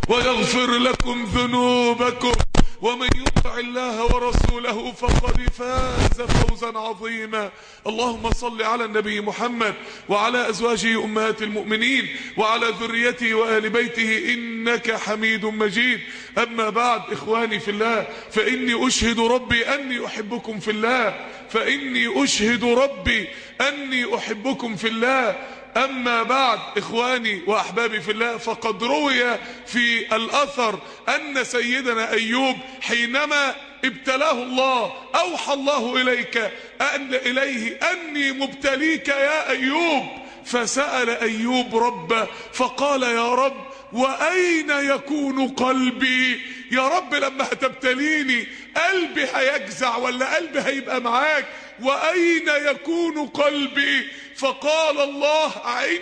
ويغفر لكم ذنوبكم ومن يطع الله ورسوله فقد فاز فوزا عظيما اللهم صل على النبي محمد وعلى أزواجه أمهات المؤمنين وعلى ذريته وآل بيته إنك حميد مجيد أما بعد إخواني في الله فإني أشهد ربي أني أحبكم في الله فإني أشهد ربي أني أحبكم في الله أما بعد إخواني وأحبابي في الله فقد روي في الأثر أن سيدنا أيوب حينما ابتلاه الله أوحى الله إليك أن إليه أني مبتليك يا أيوب فسأل أيوب ربه فقال يا رب وأين يكون قلبي يا رب لما هتبتليني قلبي هيجزع ولا قلبي هيبقى معاك وأين يكون قلبي فقال الله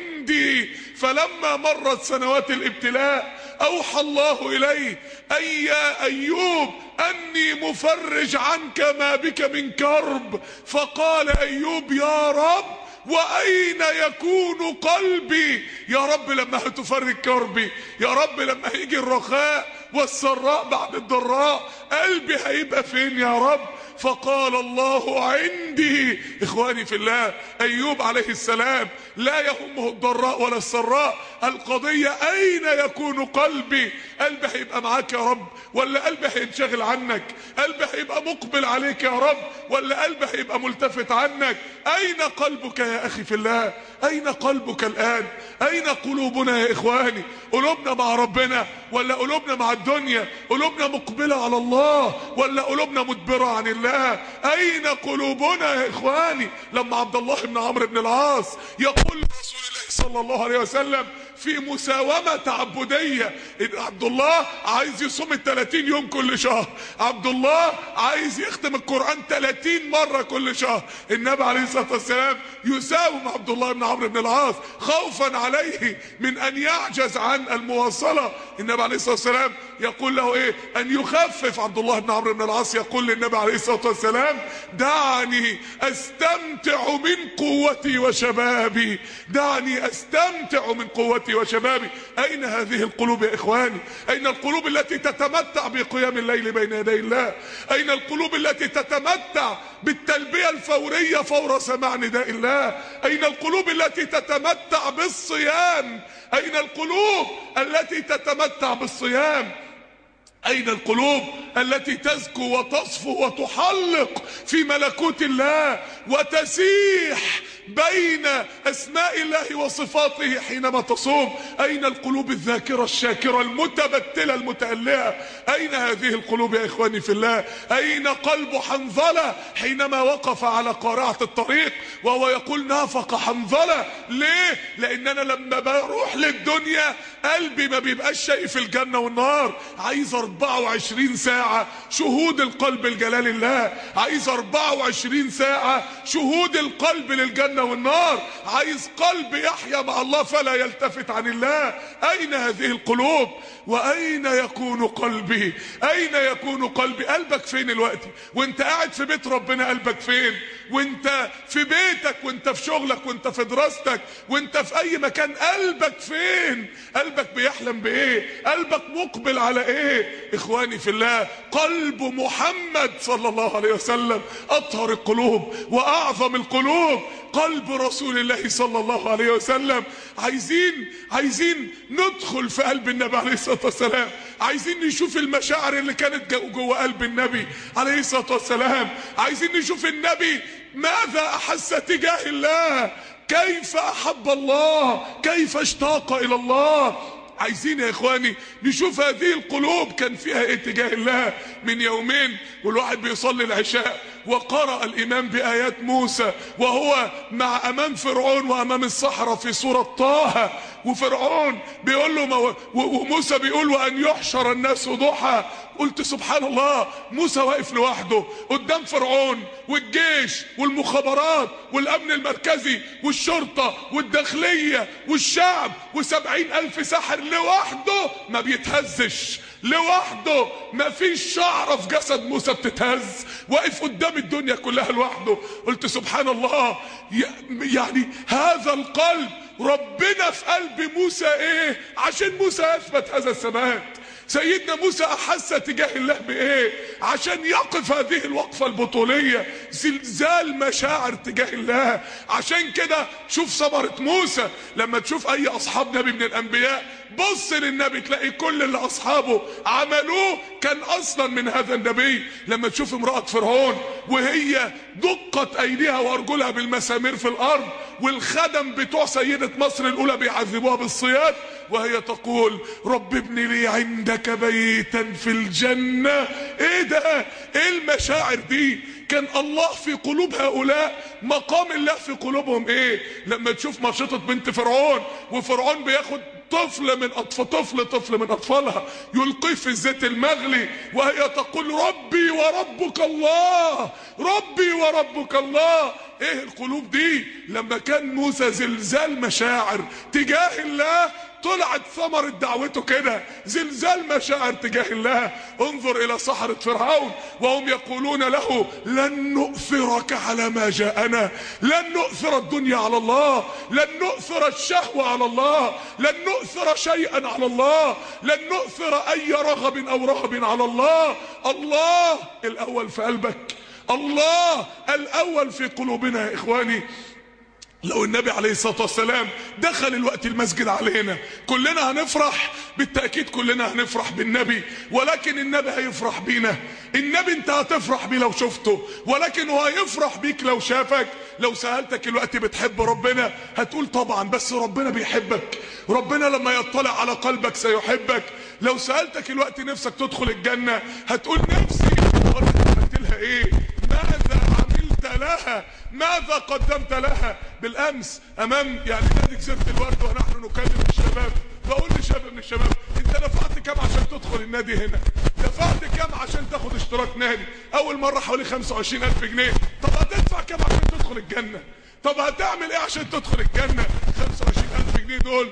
عندي فلما مرت سنوات الابتلاء أوحى الله إليه أي يا أيوب أني مفرج عنك ما بك من كرب فقال أيوب يا رب وأين يكون قلبي يا رب لما هتفرج كربي يا رب لما هيجي الرخاء والسراء بعد الضراء قلبي هيبقى فين يا رب فقال الله عندي اخواني في الله ايوب عليه السلام لا يهمه الضراء ولا السراء القضية اين يكون قلبي قلبي هيبقى معاك يا رب ولا قلبي هينشغل عنك قلبي هيبقى مقبل عليك يا رب ولا قلبي هيبقى ملتفت عنك اين قلبك يا اخي في الله اين قلبك الان اين قلوبنا يا اخواني قلوبنا مع ربنا ولا قلوبنا مع الدنيا قلوبنا مقبلة على الله ولا قلوبنا مدبرة عن الله اين قلوبنا يا اخواني لما عبد الله بن عمرو بن العاص يقول لرسول الله صلى الله عليه وسلم في مساومة تعبدية عبد الله عايز يصوم ال 30 يوم كل شهر عبد الله عايز يختم القرآن 30 مرة كل شهر النبي عليه الصلاة والسلام يساوم عبد الله بن عمرو بن العاص خوفا عليه من ان يعجز عن المواصلة النبي عليه الصلاة والسلام يقول له ايه ان يخفف عبد الله بن عمرو بن العاص يقول للنبي عليه الصلاة والسلام دعني استمتع من قوتي وشبابي دعني استمتع من قوتي وشبابي اين هذه القلوب يا اخواني اين القلوب التي تتمتع بقيام الليل بين يدي الله اين القلوب التي تتمتع بالتلبية الفورية فور سماع نداء الله اين القلوب التي تتمتع بالصيام اين القلوب التي تتمتع بالصيام أين القلوب التي تزكو وتصفو وتحلق في ملكوت الله وتسيح بين أسماء الله وصفاته حينما تصوم أين القلوب الذاكرة الشاكرة المتبتلة المتألهة أين هذه القلوب يا إخواني في الله أين قلب حنظلة حينما وقف على قارعة الطريق وهو يقول نافق حنظلة ليه لأن أنا لما بروح للدنيا قلبي ما بيبقاش شايف الجنة والنار عايز 24 ساعة شهود القلب لجلال الله عايز 24 ساعة شهود القلب للجنة والنار عايز قلب يحيا مع الله فلا يلتفت عن الله أين هذه القلوب وأين يكون قلبي أين يكون قلبي قلبك فين الوقت وانت قاعد في بيت ربنا قلبك فين وانت في بيتك وانت في شغلك وانت في دراستك وانت في اي مكان قلبك فين قلبك بيحلم بايه قلبك مقبل على ايه اخواني في الله قلب محمد صلى الله عليه وسلم اطهر القلوب واعظم القلوب قلب رسول الله صلى الله عليه وسلم عايزين عايزين ندخل في قلب النبي عليه الصلاه والسلام عايزين نشوف المشاعر اللي كانت جوه قلب النبي عليه الصلاه والسلام عايزين نشوف النبي ماذا احس تجاه الله كيف احب الله كيف اشتاق الى الله عايزين يا اخواني نشوف هذه القلوب كان فيها ايه تجاه الله من يومين والواحد بيصلي العشاء وقرأ الامام بايات موسى وهو مع امام فرعون وامام الصحراء في سورة طه وفرعون بيقول له وموسى بيقول وان يحشر الناس ضحى قلت سبحان الله موسى واقف لوحده قدام فرعون والجيش والمخابرات والامن المركزي والشرطة والداخلية والشعب وسبعين الف ساحر لوحده ما بيتهزش لوحده مفيش شعره في جسد موسى بتتهز واقف قدام الدنيا كلها لوحده قلت سبحان الله يعني هذا القلب ربنا في قلب موسى ايه عشان موسى اثبت هذا الثبات سيدنا موسى احس تجاه الله بايه عشان يقف هذه الوقفه البطوليه زلزال مشاعر تجاه الله عشان كده شوف ثمره موسى لما تشوف اي اصحاب نبي من الانبياء بص للنبي تلاقي كل اللي اصحابه عملوه كان اصلا من هذا النبي لما تشوف امراه فرعون وهي دقت ايديها وارجلها بالمسامير في الارض والخدم بتوع سيده مصر الاولى بيعذبوها بالصياد وهي تقول رب ابن لي عندك بيتا في الجنة ايه ده ايه المشاعر دي كان الله في قلوب هؤلاء مقام الله في قلوبهم ايه لما تشوف مشيطة بنت فرعون وفرعون بياخد طفل من اطفال طفل طفل من اطفالها يلقيه في الزيت المغلي وهي تقول ربي وربك الله ربي وربك الله ايه القلوب دي لما كان موسى زلزال مشاعر تجاه الله طلعت ثمرة دعوته كده زلزال مشاعر تجاه الله انظر الى سحرة فرعون وهم يقولون له لن نؤثرك على ما جاءنا لن نؤثر الدنيا على الله لن نؤثر الشهوة على الله لن نؤثر شيئا على الله لن نؤثر اي رغب او رهب على الله الله الاول في قلبك الله الاول في قلوبنا يا اخواني لو النبي عليه الصلاة والسلام دخل الوقت المسجد علينا كلنا هنفرح بالتأكيد كلنا هنفرح بالنبي ولكن النبي هيفرح بينا النبي انت هتفرح بيه لو شفته ولكن هو هيفرح بيك لو شافك لو سألتك الوقت بتحب ربنا هتقول طبعا بس ربنا بيحبك ربنا لما يطلع على قلبك سيحبك لو سألتك الوقت نفسك تدخل الجنة هتقول نفسي عملت لها ايه ماذا عملت لها ماذا قدمت لها بالامس امام يعني نادي جزيره الورد ونحن نكلم الشباب بقول لشاب من الشباب انت دفعت كام عشان تدخل النادي هنا دفعت كام عشان تاخد اشتراك نادي اول مره حوالي 25000 جنيه طب هتدفع كام عشان تدخل الجنه طب هتعمل ايه عشان تدخل الجنه 25000 جنيه دول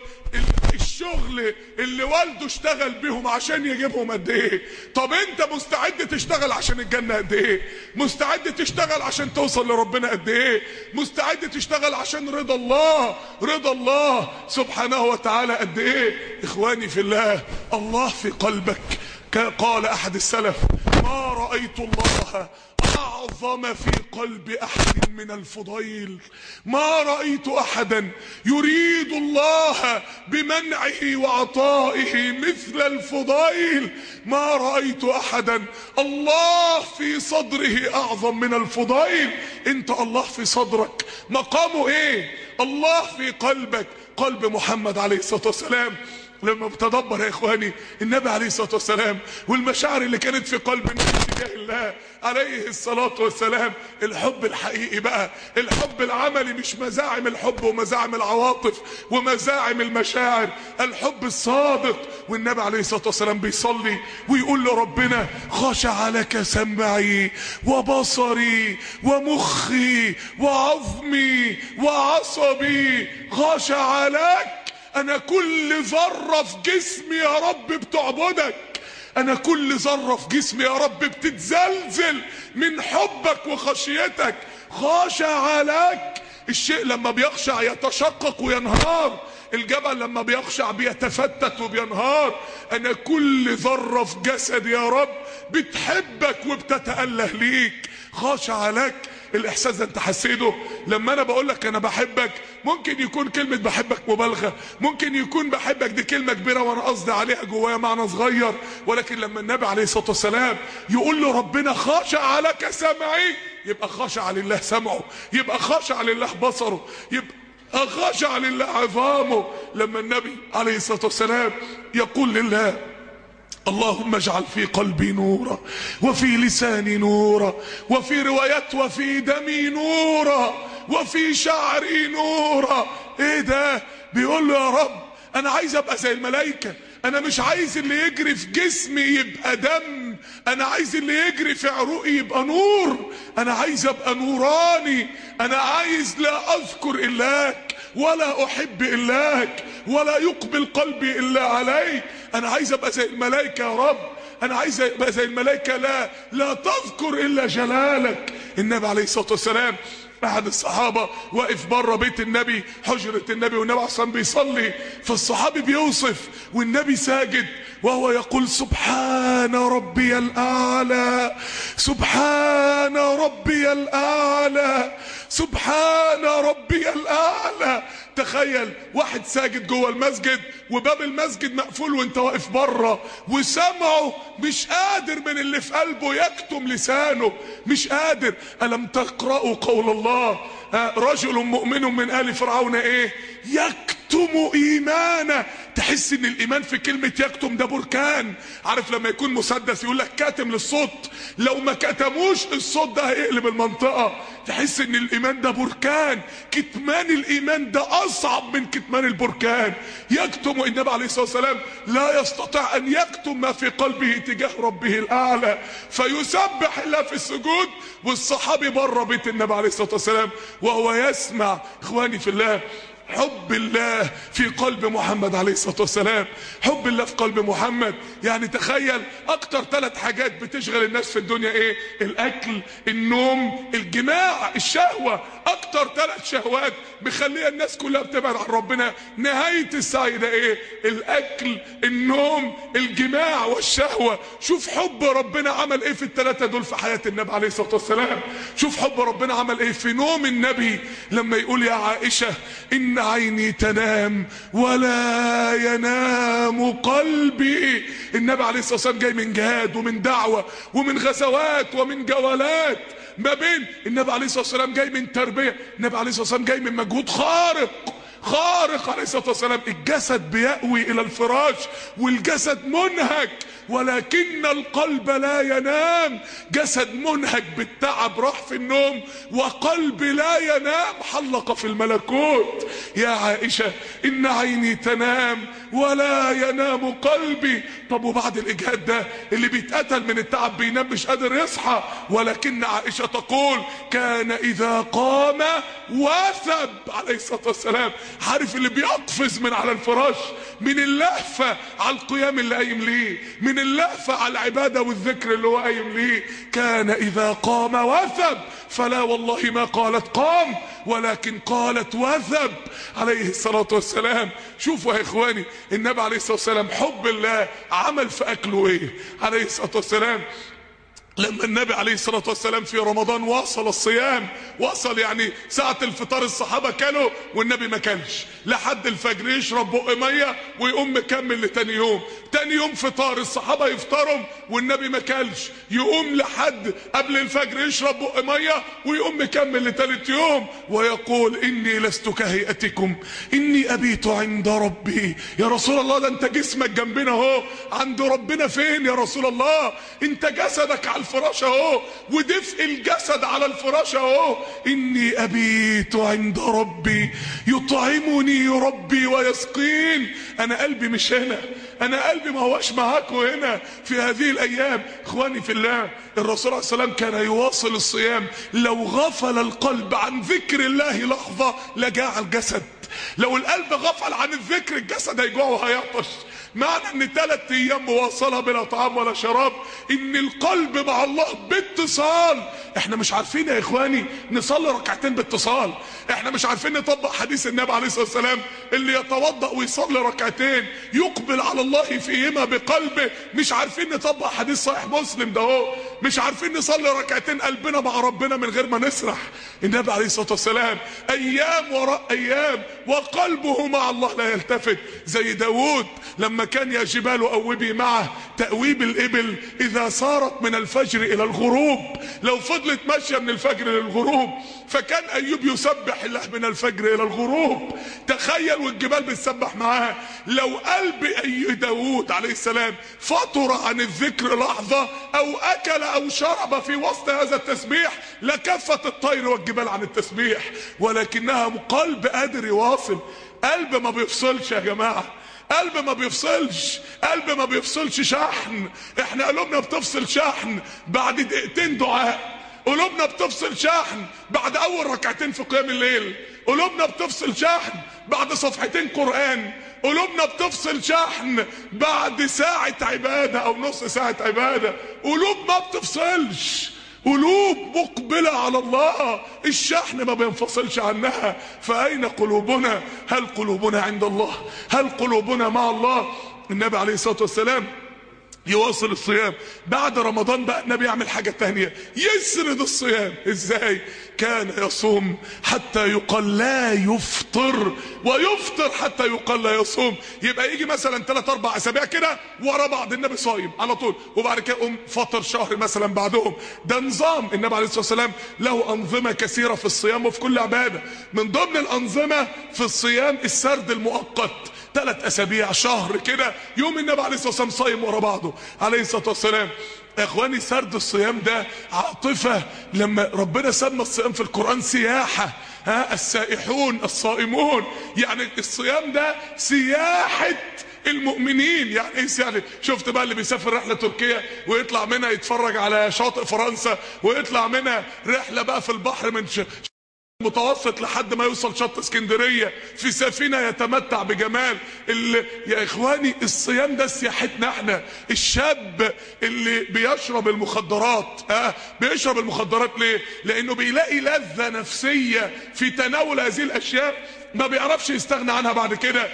الشغل اللي والده اشتغل بيهم عشان يجيبهم قد ايه طب انت مستعد تشتغل عشان الجنه قد ايه مستعد تشتغل عشان توصل لربنا قد ايه مستعد تشتغل عشان رضا الله رضا الله سبحانه وتعالى قد ايه اخواني في الله الله في قلبك قال احد السلف ما رايت الله اعظم في قلب احد من الفضيل ما رايت احدا يريد الله بمنعه وعطائه مثل الفضيل ما رايت احدا الله في صدره اعظم من الفضيل انت الله في صدرك مقامه ايه الله في قلبك قلب محمد عليه الصلاه والسلام لما بتدبر يا اخواني النبي عليه الصلاه والسلام والمشاعر اللي كانت في قلب النبي تجاه الله عليه الصلاه والسلام الحب الحقيقي بقى الحب العملي مش مزاعم الحب ومزاعم العواطف ومزاعم المشاعر الحب الصادق والنبي عليه الصلاه والسلام بيصلي ويقول لربنا خشع لك سمعي وبصري ومخي وعظمي وعصبي خشع لك انا كل ذرة في جسمي يا رب بتعبدك انا كل ذرة في جسمي يا رب بتتزلزل من حبك وخشيتك خاشع لك الشيء لما بيخشع يتشقق وينهار الجبل لما بيخشع بيتفتت وبينهار انا كل ذرة في جسدي يا رب بتحبك وبتتأله ليك خاشع لك الاحساس ده انت حسيته لما انا بقول لك انا بحبك ممكن يكون كلمة بحبك مبالغة ممكن يكون بحبك دي كلمة كبيرة وانا قصدي عليها جوايا معنى صغير ولكن لما النبي عليه الصلاة والسلام يقول له ربنا خاشع لك سمعي يبقى خاشع لله سمعه يبقى خاشع لله بصره يبقى خاشع لله عظامه لما النبي عليه الصلاة والسلام يقول لله اللهم اجعل في قلبي نورا وفي لساني نورا وفي روايات وفي دمي نورا وفي شعري نورا ايه ده بيقول له يا رب انا عايز ابقى زي الملائكة انا مش عايز اللي يجري في جسمي يبقى دم انا عايز اللي يجري في عروقي يبقى نور انا عايز ابقى نوراني انا عايز لا اذكر الاك ولا احب الاك ولا يقبل قلبي الا عليك انا عايز ابقى زي الملائكه يا رب انا عايز ابقى زي الملائكه لا لا تذكر الا جلالك النبي عليه الصلاه والسلام احد الصحابه واقف بره بيت النبي حجره النبي والنبي عليه الصلاه بيصلي فالصحابي بيوصف والنبي ساجد وهو يقول سبحان ربي الاعلى سبحان ربي الاعلى سبحان ربي الاعلى تخيل واحد ساجد جوه المسجد وباب المسجد مقفول وانت واقف بره وسمعه مش قادر من اللي في قلبه يكتم لسانه مش قادر الم تقرأوا قول الله آه رجل مؤمن من آل فرعون ايه يكتم ايمانه تحس ان الايمان في كلمة يكتم ده بركان عارف لما يكون مسدس يقول لك كاتم للصوت لو ما كتموش الصوت ده هيقلب المنطقة تحس ان الايمان ده بركان كتمان الايمان ده اصعب من كتمان البركان يكتم النبي عليه الصلاة والسلام لا يستطيع ان يكتم ما في قلبه تجاه ربه الاعلى فيسبح الله في السجود والصحابي بره بيت النبي عليه الصلاة والسلام وهو يسمع اخواني في الله حب الله في قلب محمد عليه الصلاة والسلام حب الله في قلب محمد يعني تخيل اكتر ثلاث حاجات بتشغل الناس في الدنيا ايه الاكل النوم الجماع الشهوة اكتر ثلاث شهوات مخليه الناس كلها بتبعد عن ربنا نهاية السعي ده ايه الاكل النوم الجماع والشهوة شوف حب ربنا عمل ايه في الثلاثة دول في حياة النبي عليه الصلاة والسلام شوف حب ربنا عمل ايه في نوم النبي لما يقول يا عائشة ان عيني تنام ولا ينام قلبي النبي عليه الصلاة والسلام جاي من جهاد ومن دعوة ومن غزوات ومن جولات ما بين النبي عليه الصلاة والسلام جاي من تربية النبي عليه الصلاة والسلام جاي من مجهود خارق خارق عليه الصلاة والسلام الجسد بيأوي إلى الفراش والجسد منهك ولكن القلب لا ينام جسد منهك بالتعب راح في النوم وقلب لا ينام حلق في الملكوت يا عائشة إن عيني تنام ولا ينام قلبي طب وبعد الإجهاد ده اللي بيتقتل من التعب بينام مش قادر يصحى ولكن عائشة تقول كان إذا قام وثب عليه الصلاة والسلام عارف اللي بيقفز من على الفراش من اللهفة على القيام اللي قايم ليه من اللهفة على العبادة والذكر اللي هو قايم ليه كان إذا قام وثب فلا والله ما قالت قام ولكن قالت وثب عليه الصلاة والسلام شوفوا يا إخواني النبي عليه الصلاة والسلام حب الله عمل في أكله إيه عليه الصلاة والسلام لما النبي عليه الصلاة والسلام في رمضان واصل الصيام وصل يعني ساعة الفطار الصحابة كلوا والنبي ما كلش لحد الفجر يشرب بق مية ويقوم مكمل لتاني يوم تاني يوم فطار الصحابة يفطروا والنبي ما كلش يقوم لحد قبل الفجر يشرب بق مية ويقوم مكمل لتالت يوم ويقول اني لست كهيئتكم اني ابيت عند ربي يا رسول الله ده انت جسمك جنبنا اهو عند ربنا فين يا رسول الله انت جسدك على الفراش اهو ودفء الجسد على الفراش اهو اني ابيت عند ربي يطعمني ربي ويسقين انا قلبي مش هنا انا قلبي ما هوش معاكم هنا في هذه الايام اخواني في الله الرسول عليه السلام كان يواصل الصيام لو غفل القلب عن ذكر الله لحظة لجاع الجسد لو القلب غفل عن الذكر الجسد هيجوع وهيعطش معنى ان ثلاث ايام مواصلة بلا طعام ولا شراب ان القلب مع الله باتصال احنا مش عارفين يا اخواني نصلي ركعتين باتصال احنا مش عارفين نطبق حديث النبي عليه الصلاة والسلام اللي يتوضأ ويصلي ركعتين يقبل على الله فيهما بقلبه مش عارفين نطبق حديث صحيح مسلم ده هو مش عارفين نصلي ركعتين قلبنا مع ربنا من غير ما نسرح النبي عليه الصلاة والسلام ايام وراء ايام وقلبه مع الله لا يلتفت زي داود لما كان يا جبال أوبي معه تأويب الإبل إذا صارت من الفجر إلى الغروب لو فضلت ماشية من الفجر للغروب فكان أيوب يسبح الله من الفجر إلى الغروب تخيل والجبال بتسبح معاه لو قلب أي داود عليه السلام فطر عن الذكر لحظة أو أكل أو شرب في وسط هذا التسبيح لكفت الطير والجبال عن التسبيح ولكنها قلب قادر يواصل قلب ما بيفصلش يا جماعة قلب ما بيفصلش قلب ما بيفصلش شحن احنا قلوبنا بتفصل شحن بعد دقيقتين دعاء قلوبنا بتفصل شحن بعد اول ركعتين في قيام الليل قلوبنا بتفصل شحن بعد صفحتين قرآن قلوبنا بتفصل شحن بعد ساعة عبادة او نص ساعة عبادة قلوب ما بتفصلش قلوب مقبلة على الله الشحن ما بينفصلش عنها فأين قلوبنا هل قلوبنا عند الله هل قلوبنا مع الله النبي عليه الصلاة والسلام يواصل الصيام بعد رمضان بقى النبي يعمل حاجة تانية يسرد الصيام ازاي كان يصوم حتى يقال لا يفطر ويفطر حتى يقال لا يصوم يبقى يجي مثلا 3 4 اسابيع كده ورا بعض النبي صايم على طول وبعد كده يقوم فطر شهر مثلا بعدهم ده نظام النبي عليه الصلاه والسلام له انظمه كثيره في الصيام وفي كل عباده من ضمن الانظمه في الصيام السرد المؤقت ثلاث اسابيع شهر كده يوم النبي عليه الصلاه والسلام صايم ورا بعضه عليه الصلاه والسلام يا اخواني سرد الصيام ده عاطفه لما ربنا سمى الصيام في القران سياحه ها السائحون الصائمون يعني الصيام ده سياحه المؤمنين يعني ايه يعني شفت بقى اللي بيسافر رحله تركيا ويطلع منها يتفرج على شاطئ فرنسا ويطلع منها رحله بقى في البحر من ش... متوسط لحد ما يوصل شط اسكندرية في سفينة يتمتع بجمال اللي يا اخواني الصيام ده سياحتنا احنا الشاب اللي بيشرب المخدرات اه بيشرب المخدرات ليه لانه بيلاقي لذة نفسية في تناول هذه الاشياء ما بيعرفش يستغنى عنها بعد كده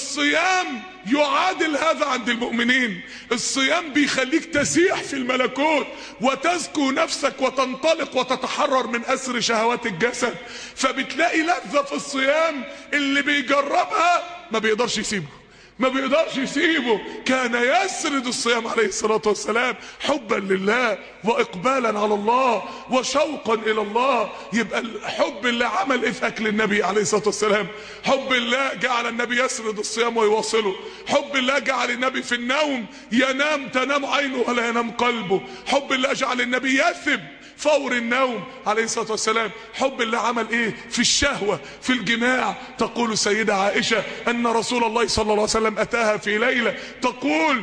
الصيام يعادل هذا عند المؤمنين الصيام بيخليك تسيح في الملكوت وتزكو نفسك وتنطلق وتتحرر من أسر شهوات الجسد فبتلاقي لذة في الصيام اللي بيجربها ما بيقدرش يسيبه ما بيقدرش يسيبه كان يسرد الصيام عليه الصلاة والسلام حبا لله وإقبالا على الله وشوقا إلى الله يبقى الحب اللي عمل إيه في أكل النبي عليه الصلاة والسلام حب الله جعل النبي يسرد الصيام ويواصله حب الله جعل النبي في النوم ينام تنام عينه ولا ينام قلبه حب الله جعل النبي يثب فور النوم عليه الصلاة والسلام حب الله عمل ايه في الشهوة في الجماع تقول سيدة عائشة ان رسول الله صلى الله عليه وسلم اتاها في ليلة تقول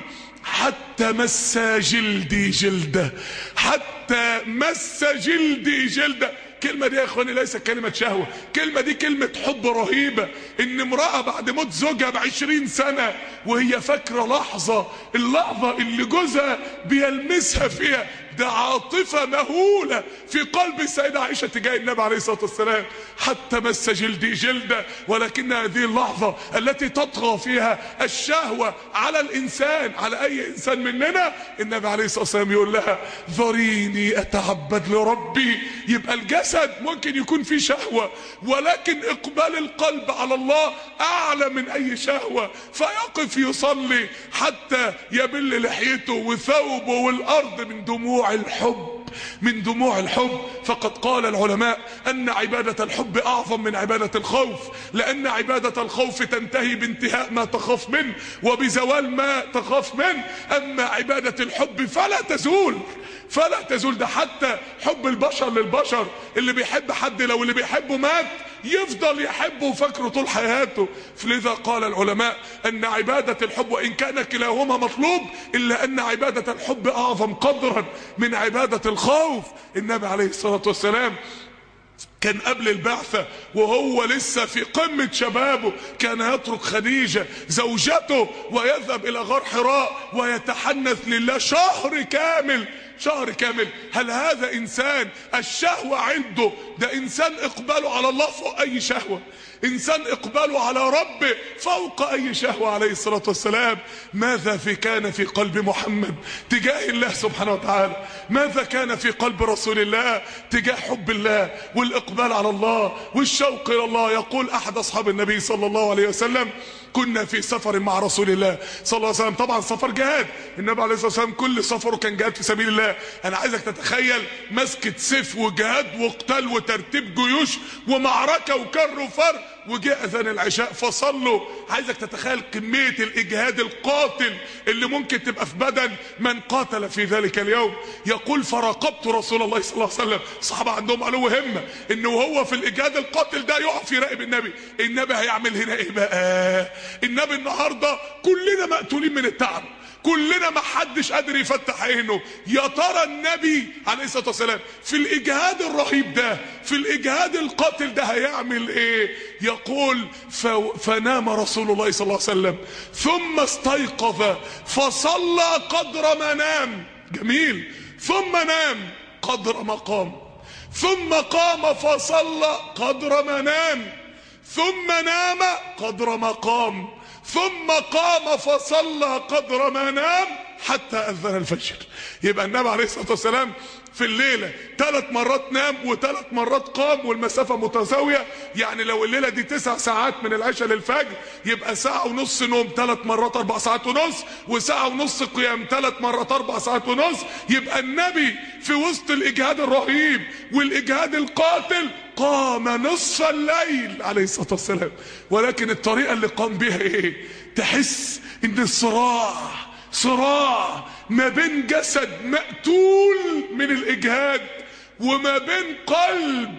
حتى مس جلدي جلده حتى مس جلدي جلده الكلمة دي يا اخواني ليست كلمة شهوة كلمة دي كلمة حب رهيبة ان امرأة بعد موت زوجها بعشرين سنة وهي فاكرة لحظة اللحظة اللي جوزها بيلمسها فيها ده عاطفة مهولة في قلب السيدة عائشة تجاه النبي عليه الصلاة والسلام حتى مس جلدي جلدة ولكن هذه اللحظة التي تطغى فيها الشهوة على الإنسان على أي إنسان مننا النبي عليه الصلاة والسلام يقول لها ذريني أتعبد لربي يبقى الجسد ممكن يكون فيه شهوة ولكن إقبال القلب على الله أعلى من أي شهوة فيقف يصلي حتى يبل لحيته وثوبه والأرض من دموع الحب من دموع الحب فقد قال العلماء أن عبادة الحب أعظم من عبادة الخوف لأن عبادة الخوف تنتهي بانتهاء ما تخاف منه وبزوال ما تخاف منه أما عبادة الحب فلا تزول فلا تزول ده حتى حب البشر للبشر اللي بيحب حد لو اللي بيحبه مات يفضل يحبه وفاكره طول حياته فلذا قال العلماء ان عبادة الحب وان كان كلاهما مطلوب الا ان عبادة الحب اعظم قدرا من عبادة الخوف النبي عليه الصلاة والسلام كان قبل البعثة وهو لسه في قمة شبابه كان يترك خديجة زوجته ويذهب إلى غار حراء ويتحنث لله شهر كامل شهر كامل هل هذا إنسان الشهوة عنده ده إنسان إقباله على الله فوق أي شهوة إنسان إقباله على ربه فوق أي شهوة عليه الصلاة والسلام ماذا في كان في قلب محمد تجاه الله سبحانه وتعالى ماذا كان في قلب رسول الله تجاه حب الله والإقبال على الله والشوق إلى الله يقول أحد أصحاب النبي صلى الله عليه وسلم كنا في سفر مع رسول الله صلى الله عليه وسلم طبعا سفر جهاد النبي عليه الصلاه والسلام كل سفره كان جهاد في سبيل الله انا عايزك تتخيل مسكه سيف وجهاد وقتال وترتيب جيوش ومعركه وكر وفر وجاء اذان العشاء فصلوا عايزك تتخيل كميه الاجهاد القاتل اللي ممكن تبقى في بدن من قاتل في ذلك اليوم يقول فراقبت رسول الله صلى الله عليه وسلم الصحابه عندهم علو همه انه وهو في الاجهاد القاتل ده يقف يراقب النبي النبي هيعمل هنا ايه بقى النبي النهارده كلنا مقتولين من التعب كلنا ما حدش قادر يفتح عينه يا ترى النبي عليه الصلاه والسلام في الاجهاد الرهيب ده في الاجهاد القاتل ده هيعمل ايه يقول ف... فنام رسول الله صلى الله عليه وسلم ثم استيقظ فصلى قدر ما نام جميل ثم نام قدر ما قام ثم قام فصلى قدر ما نام ثم نام قدر ما قام ثم قام فصلى قدر ما نام حتى اذن الفجر يبقى النبي عليه الصلاه والسلام في الليله ثلاث مرات نام وثلاث مرات قام والمسافه متساويه يعني لو الليله دي تسع ساعات من العشاء للفجر يبقى ساعه ونص نوم ثلاث مرات اربع ساعات ونص وساعه ونص قيام ثلاث مرات اربع ساعات ونص يبقى النبي في وسط الاجهاد الرهيب والاجهاد القاتل قام نصف الليل عليه الصلاه والسلام ولكن الطريقه اللي قام بها ايه تحس ان الصراع صراع ما بين جسد مقتول من الاجهاد وما بين قلب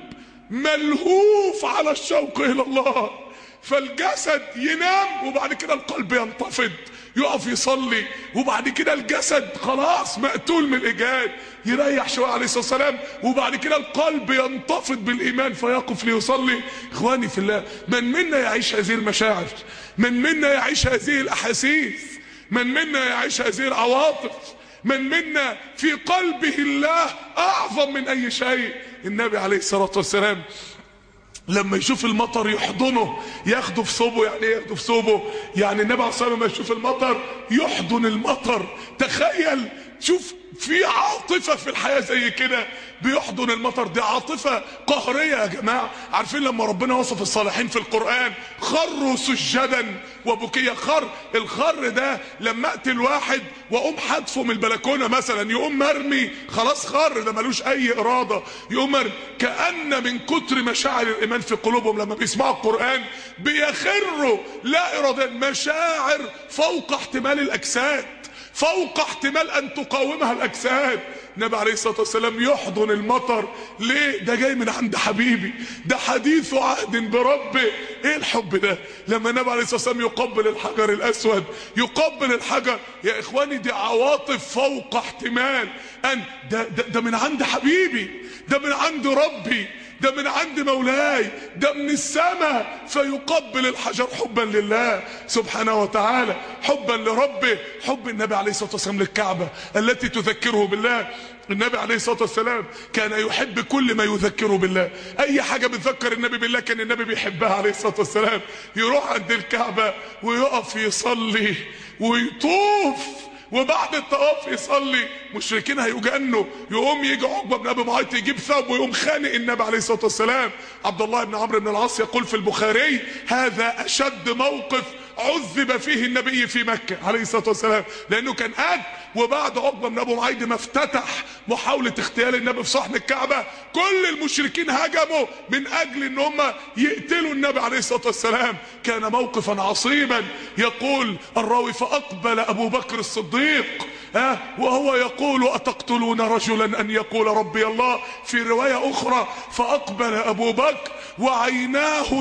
ملهوف على الشوق الى الله فالجسد ينام وبعد كده القلب ينتفض يقف يصلي وبعد كده الجسد خلاص مقتول من الاجهاد يريح شويه عليه الصلاه والسلام وبعد كده القلب ينتفض بالايمان فيقف ليصلي اخواني في الله من منا يعيش هذه المشاعر من منا يعيش هذه الاحاسيس من منا يعيش هذه العواطف من منا في قلبه الله اعظم من اي شيء النبي عليه الصلاه والسلام لما يشوف المطر يحضنه ياخده في ثوبه يعني ايه ياخده في ثوبه يعني النبي عليه الصلاه والسلام لما يشوف المطر يحضن المطر تخيل شوف في عاطفه في الحياه زي كده بيحضن المطر دي عاطفه قهريه يا جماعه عارفين لما ربنا وصف الصالحين في القران خروا سجدا وبكيا خر الخر ده لما اقتل واحد واقوم حدفه من البلكونه مثلا يقوم مرمي خلاص خر ده ملوش اي اراده يقوم مرمي كان من كتر مشاعر الايمان في قلوبهم لما بيسمعوا القران بيخروا لا اراديا مشاعر فوق احتمال الاجساد فوق احتمال ان تقاومها الاجساد النبي عليه الصلاه والسلام يحضن المطر ليه ده جاي من عند حبيبي ده حديث عهد بربه ايه الحب ده لما النبي عليه الصلاه والسلام يقبل الحجر الاسود يقبل الحجر يا اخواني دي عواطف فوق احتمال ان ده, ده, ده من عند حبيبي ده من عند ربي ده من عند مولاي ده من السماء فيقبل الحجر حبا لله سبحانه وتعالى حبا لربه حب النبي عليه الصلاة والسلام للكعبة التي تذكره بالله النبي عليه الصلاة والسلام كان يحب كل ما يذكره بالله اي حاجة بتذكر النبي بالله كان النبي بيحبها عليه الصلاة والسلام يروح عند الكعبة ويقف يصلي ويطوف وبعد الطواف يصلي مشركين هيجنوا يقوم يجي عقبه بن ابي معيط يجيب ثوب ويقوم خانق النبي عليه الصلاه والسلام عبد الله بن عمرو بن العاص يقول في البخاري هذا اشد موقف عذب فيه النبي في مكة عليه الصلاة والسلام لأنه كان قاعد وبعد عقبة بن أبو معيد ما افتتح محاولة اغتيال النبي في صحن الكعبة كل المشركين هجموا من أجل أن هم يقتلوا النبي عليه الصلاة والسلام كان موقفا عصيبا يقول الراوي فأقبل أبو بكر الصديق ها وهو يقول أتقتلون رجلا أن يقول ربي الله في رواية أخرى فأقبل أبو بكر وعيناه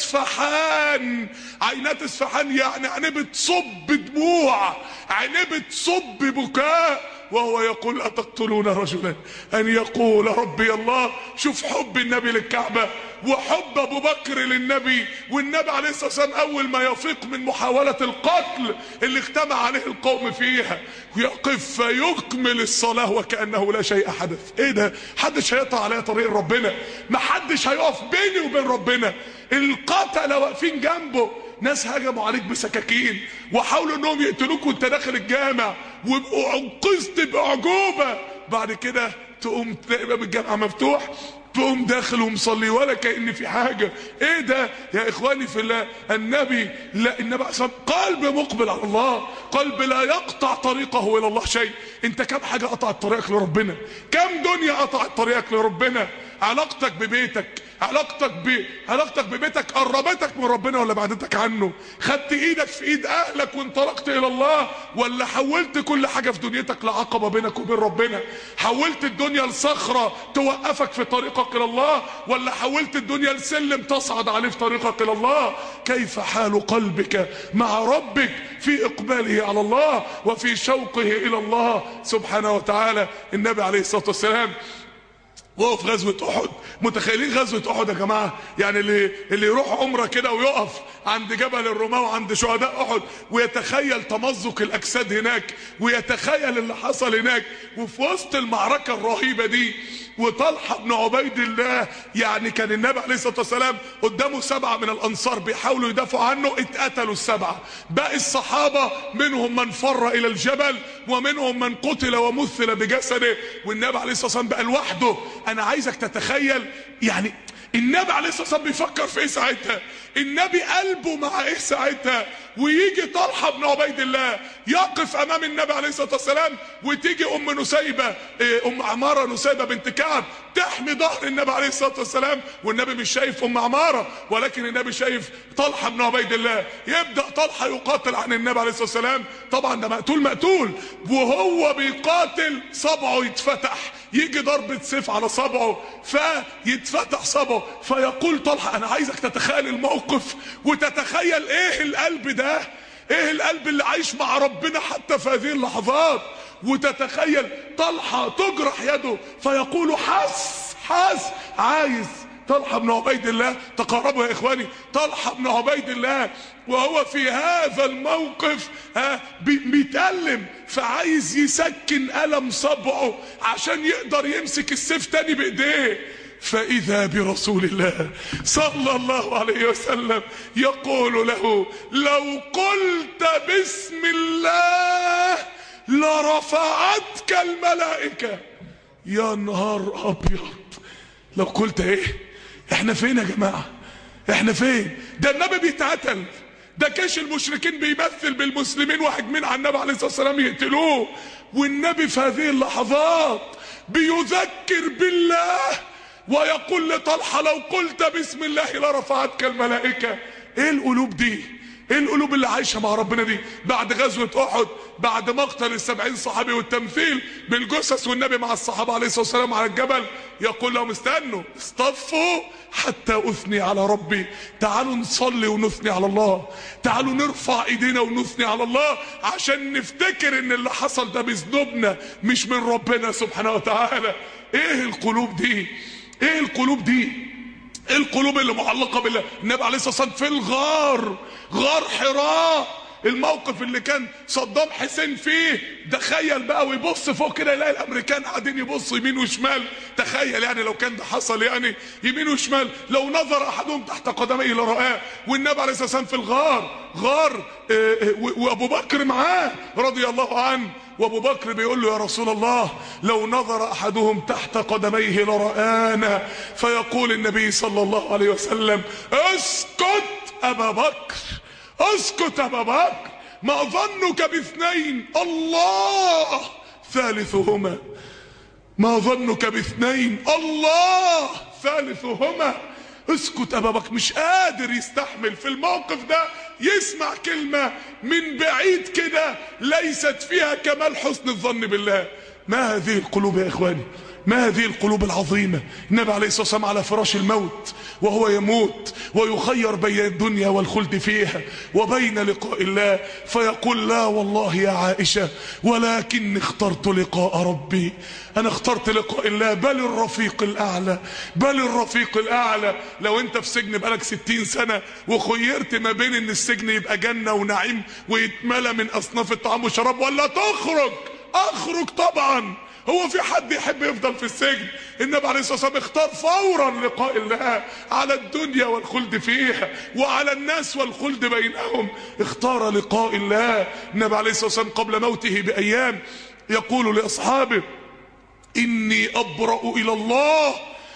تسفحان عيناه تسفحان يعني عينيه بتصب دموع عينيه بتصب بكاء وهو يقول أتقتلون رجلا أن يقول ربي الله شوف حب النبي للكعبة وحب أبو بكر للنبي والنبي عليه الصلاة والسلام أول ما يفيق من محاولة القتل اللي اجتمع عليه القوم فيها ويقف فيكمل الصلاة وكأنه لا شيء حدث ايه ده حدش هيقطع عليا طريق ربنا ما حدش هيقف بيني وبين ربنا القتلة واقفين جنبه ناس هجموا عليك بسكاكين وحاولوا انهم يقتلوك وانت داخل الجامع ويبقوا انقذت باعجوبه بعد كده تقوم تلاقي باب الجامعه مفتوح تقوم داخل ومصلي ولا كأن في حاجة ايه ده يا اخواني في الله النبي لا النبي عليه قلب مقبل على الله قلب لا يقطع طريقه الى الله شيء انت كم حاجة قطعت طريقك لربنا كم دنيا قطعت طريقك لربنا علاقتك ببيتك علاقتك ب علاقتك ببيتك قربتك من ربنا ولا بعدتك عنه خدت ايدك في ايد اهلك وانطلقت الى الله ولا حولت كل حاجه في دنيتك لعقبه بينك وبين ربنا حولت الدنيا لصخره توقفك في طريقك الى الله ولا حولت الدنيا لسلم تصعد عليه في طريقك الى الله كيف حال قلبك مع ربك في اقباله على الله وفي شوقه الى الله سبحانه وتعالى النبي عليه الصلاه والسلام وهو في غزوة أحد متخيلين غزوة أحد يا جماعة يعني اللي اللي يروح عمرة كده ويقف عند جبل الرماة وعند شهداء أحد ويتخيل تمزق الأجساد هناك ويتخيل اللي حصل هناك وفي وسط المعركة الرهيبة دي وطلحة بن عبيد الله يعني كان النبي عليه الصلاة والسلام قدامه سبعة من الأنصار بيحاولوا يدافعوا عنه اتقتلوا السبعة باقي الصحابة منهم من فر إلى الجبل ومنهم من قتل ومثل بجسده والنبي عليه الصلاة والسلام بقى لوحده أنا عايزك تتخيل يعني النبي عليه الصلاه والسلام بيفكر في ايه ساعتها النبي قلبه مع ايه ساعتها ويجي طلحه بن عبيد الله يقف امام النبي عليه الصلاه والسلام وتيجي ام نسيبه إيه، ام عماره نسيبه بنت كعب تحمي ظهر النبي عليه الصلاه والسلام والنبي مش شايف ام عماره ولكن النبي شايف طلحه بن عبيد الله يبدا طلحه يقاتل عن النبي عليه الصلاه والسلام طبعا ده مقتول مقتول وهو بيقاتل صبعه يتفتح يجي ضربة سيف على صبعه فيتفتح صبعه فيقول طلحة انا عايزك تتخيل الموقف وتتخيل ايه القلب ده ايه القلب اللي عايش مع ربنا حتى في هذه اللحظات وتتخيل طلحة تجرح يده فيقول حس حس عايز طلحة بن عبيد الله تقربوا يا اخواني طلحة بن عبيد الله وهو في هذا الموقف ها بي- بيتألم فعايز يسكن ألم صبعه عشان يقدر يمسك السيف تاني بإيديه فإذا برسول الله صلى الله عليه وسلم يقول له لو قلت بسم الله لرفعتك الملائكة يا نهار أبيض لو قلت ايه احنا فين يا جماعة احنا فين ده النبي بيتقتل ده كاش المشركين بيمثل بالمسلمين وهجمين على النبي عليه الصلاة والسلام يقتلوه والنبي في هذه اللحظات بيذكر بالله ويقول لطلحة لو قلت بسم الله لرفعتك الملائكة ايه القلوب دي ايه القلوب اللي عايشة مع ربنا دي بعد غزوة احد بعد مقتل السبعين صحابي والتمثيل بالجثث والنبي مع الصحابة عليه الصلاة والسلام على الجبل يقول لهم استنوا اصطفوا حتى اثني على ربي تعالوا نصلي ونثني على الله تعالوا نرفع ايدينا ونثني على الله عشان نفتكر ان اللي حصل ده بذنوبنا مش من ربنا سبحانه وتعالى ايه القلوب دي ايه القلوب دي ايه القلوب اللي معلقه بالله النبي عليه الصلاه والسلام في الغار غار حراء الموقف اللي كان صدام حسين فيه تخيل بقى ويبص فوق كده يلاقي الامريكان قاعدين يبصوا يمين وشمال تخيل يعني لو كان ده حصل يعني يمين وشمال لو نظر احدهم تحت قدميه لرآه والنبي عليه الصلاه والسلام في الغار غار آه، آه، و- وابو بكر معاه رضي الله عنه وابو بكر بيقول له يا رسول الله لو نظر احدهم تحت قدميه لرآنا فيقول النبي صلى الله عليه وسلم اسكت ابا بكر اسكت ابا بكر ما ظنك باثنين الله ثالثهما ما ظنك باثنين الله ثالثهما اسكت ابا بكر مش قادر يستحمل في الموقف ده يسمع كلمة من بعيد كده ليست فيها كمال حسن الظن بالله ما هذه القلوب يا اخواني ما هذه القلوب العظيمة النبي عليه الصلاة والسلام على فراش الموت وهو يموت ويخير بين الدنيا والخلد فيها وبين لقاء الله فيقول لا والله يا عائشة ولكن اخترت لقاء ربي انا اخترت لقاء الله بل الرفيق الاعلى بل الرفيق الاعلى لو انت في سجن بقالك ستين سنة وخيرت ما بين ان السجن يبقى جنة ونعيم ويتملى من اصناف الطعام والشراب ولا تخرج اخرج طبعا هو في حد يحب يفضل في السجن النبي عليه الصلاه والسلام اختار فورا لقاء الله على الدنيا والخلد فيها وعلى الناس والخلد بينهم اختار لقاء الله النبي عليه الصلاه والسلام قبل موته بايام يقول لاصحابه اني ابرا الى الله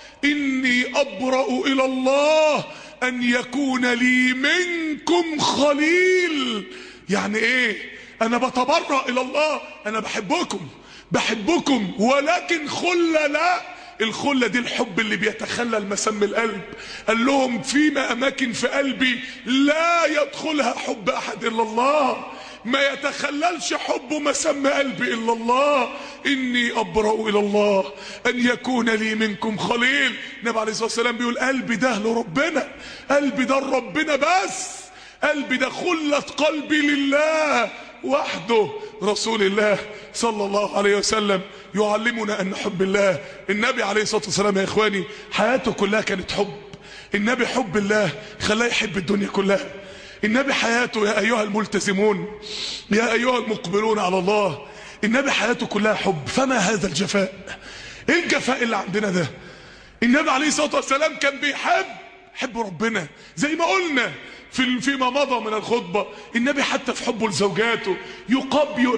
اني ابرا الى الله ان يكون لي منكم خليل يعني ايه انا بتبرأ الى الله انا بحبكم بحبكم ولكن خلة لا الخلة دي الحب اللي بيتخلل مسام القلب قال لهم فيما اماكن في قلبي لا يدخلها حب احد الا الله ما يتخللش حب مسام قلبي الا الله اني ابرأ الى الله ان يكون لي منكم خليل النبي عليه الصلاة والسلام بيقول قلبي ده لربنا قلبي ده لربنا بس قلبي ده خلة قلبي لله وحده رسول الله صلى الله عليه وسلم يعلمنا ان نحب الله النبي عليه الصلاة والسلام يا اخواني حياته كلها كانت حب النبي حب الله خلاه يحب الدنيا كلها النبي حياته يا ايها الملتزمون يا ايها المقبلون على الله النبي حياته كلها حب فما هذا الجفاء ايه الجفاء اللي عندنا ده النبي عليه الصلاة والسلام كان بيحب حب ربنا زي ما قلنا في فيما مضى من الخطبة النبي حتى في حبه لزوجاته يقب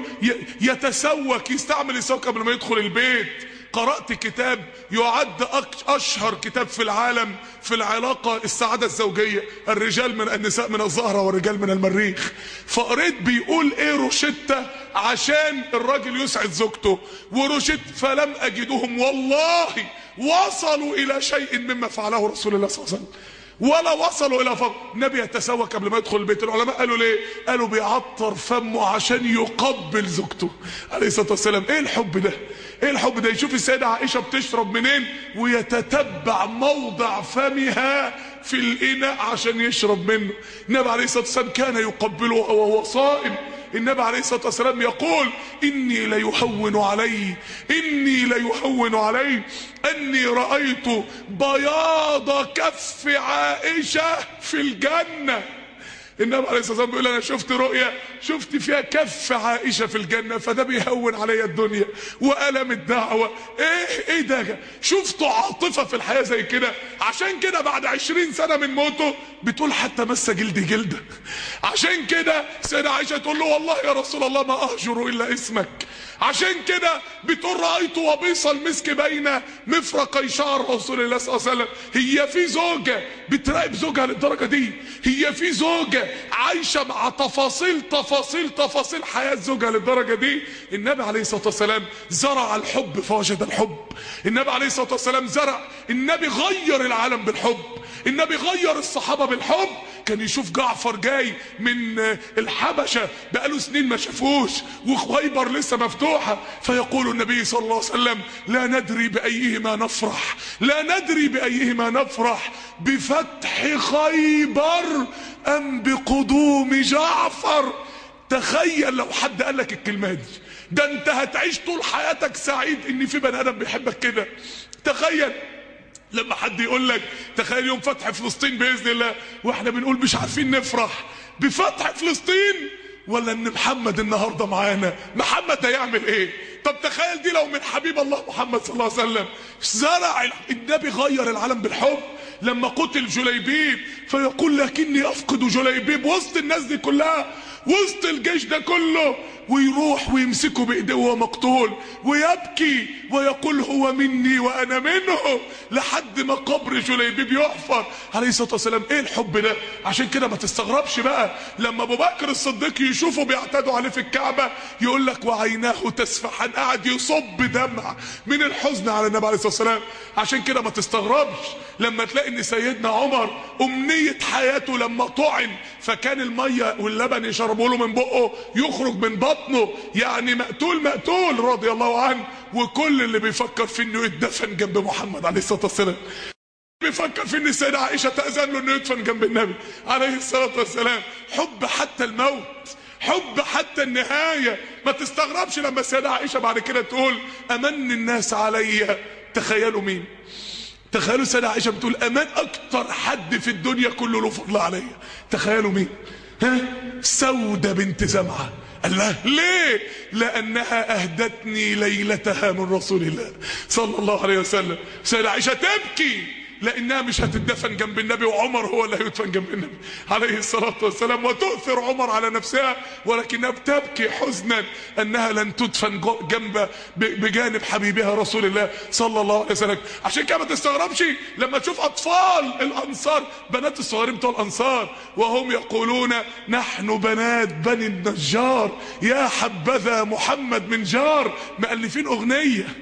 يتسوك يستعمل السوك قبل ما يدخل البيت قرأت كتاب يعد أشهر كتاب في العالم في العلاقة السعادة الزوجية الرجال من النساء من الزهرة والرجال من المريخ فقريت بيقول ايه روشتة عشان الراجل يسعد زوجته وروشت فلم أجدهم والله وصلوا إلى شيء مما فعله رسول الله صلى الله عليه وسلم ولا وصلوا الى فضل النبي يتسوق قبل ما يدخل البيت العلماء قالوا ليه قالوا بيعطر فمه عشان يقبل زوجته عليه الصلاه والسلام ايه الحب ده ايه الحب ده يشوف السيده عائشه بتشرب منين ويتتبع موضع فمها في الاناء عشان يشرب منه النبي عليه الصلاه والسلام كان يقبله وهو صائم النبي عليه الصلاة والسلام يقول إني ليهون علي إني ليهون علي أني رأيت بياض كف عائشة في الجنة النبي عليه الصلاه والسلام بيقول انا شفت رؤيا شفت فيها كف عائشه في الجنه فده بيهون عليا الدنيا والم الدعوه ايه ايه ده شفتوا عاطفه في الحياه زي كده عشان كده بعد عشرين سنه من موته بتقول حتى مس جلدي جلده عشان كده سيدة عائشه تقول له والله يا رسول الله ما اهجر الا اسمك عشان كده بتقول رايت وبيص المسك بين مفرقي شعر رسول الله صلى الله عليه وسلم هي في زوجه بتراقب زوجها للدرجه دي هي في زوجه عايشه مع تفاصيل تفاصيل تفاصيل حياه زوجها للدرجه دي النبي عليه الصلاه والسلام زرع الحب فوجد الحب النبي عليه الصلاه والسلام زرع النبي غير العالم بالحب النبي غير الصحابه بالحب كان يشوف جعفر جاي من الحبشه بقاله سنين ما شافوش وخيبر لسه مفتوحه فيقول النبي صلى الله عليه وسلم لا ندري بايهما نفرح لا ندري بايهما نفرح بفتح خيبر ام بقدوم جعفر تخيل لو حد قال لك الكلمه دي ده انت هتعيش طول حياتك سعيد ان في بني ادم بيحبك كده تخيل لما حد يقول لك تخيل يوم فتح فلسطين باذن الله واحنا بنقول مش عارفين نفرح بفتح فلسطين ولا ان محمد النهارده معانا محمد هيعمل ايه طب تخيل دي لو من حبيب الله محمد صلى الله عليه وسلم زرع النبي غير العالم بالحب لما قتل جليبيب فيقول لكني افقد جليبيب وسط الناس دي كلها وسط الجيش ده كله ويروح ويمسكه بايديه وهو مقتول ويبكي ويقول هو مني وانا منه لحد ما قبر جليبيب يحفر عليه الصلاه والسلام ايه الحب ده عشان كده ما تستغربش بقى لما ابو بكر الصديق يشوفوا بيعتدوا عليه في الكعبه يقول لك وعيناه تسفحان قاعد يصب دمع من الحزن على النبي عليه الصلاه والسلام عشان كده ما تستغربش لما تلاقي ان سيدنا عمر امنيه حياته لما طعن فكان الميه واللبن يشربوا له من بقه يخرج من بطنه يعني مقتول مقتول رضي الله عنه وكل اللي بيفكر في انه يدفن جنب محمد عليه الصلاه والسلام بيفكر في ان السيده عائشه تاذن له انه يدفن جنب النبي عليه الصلاه والسلام حب حتى الموت حب حتى النهايه ما تستغربش لما السيده عائشه بعد كده تقول امن الناس عليا تخيلوا مين تخيلوا السيده عائشه بتقول امان اكتر حد في الدنيا كله له فضل عليا تخيلوا مين ها سودة بنت زمعه الله ليه لانها اهدتني ليلتها من رسول الله صلى الله عليه وسلم سيدة عائشة تبكي لانها مش هتدفن جنب النبي وعمر هو اللي هيدفن جنب النبي عليه الصلاة والسلام وتؤثر عمر على نفسها ولكنها بتبكي حزنا انها لن تدفن جنب بجانب حبيبها رسول الله صلى الله عليه وسلم عشان كده ما تستغربش لما تشوف اطفال الانصار بنات الصغيرين بتوع الانصار وهم يقولون نحن بنات بني النجار يا حبذا محمد من جار مؤلفين اغنيه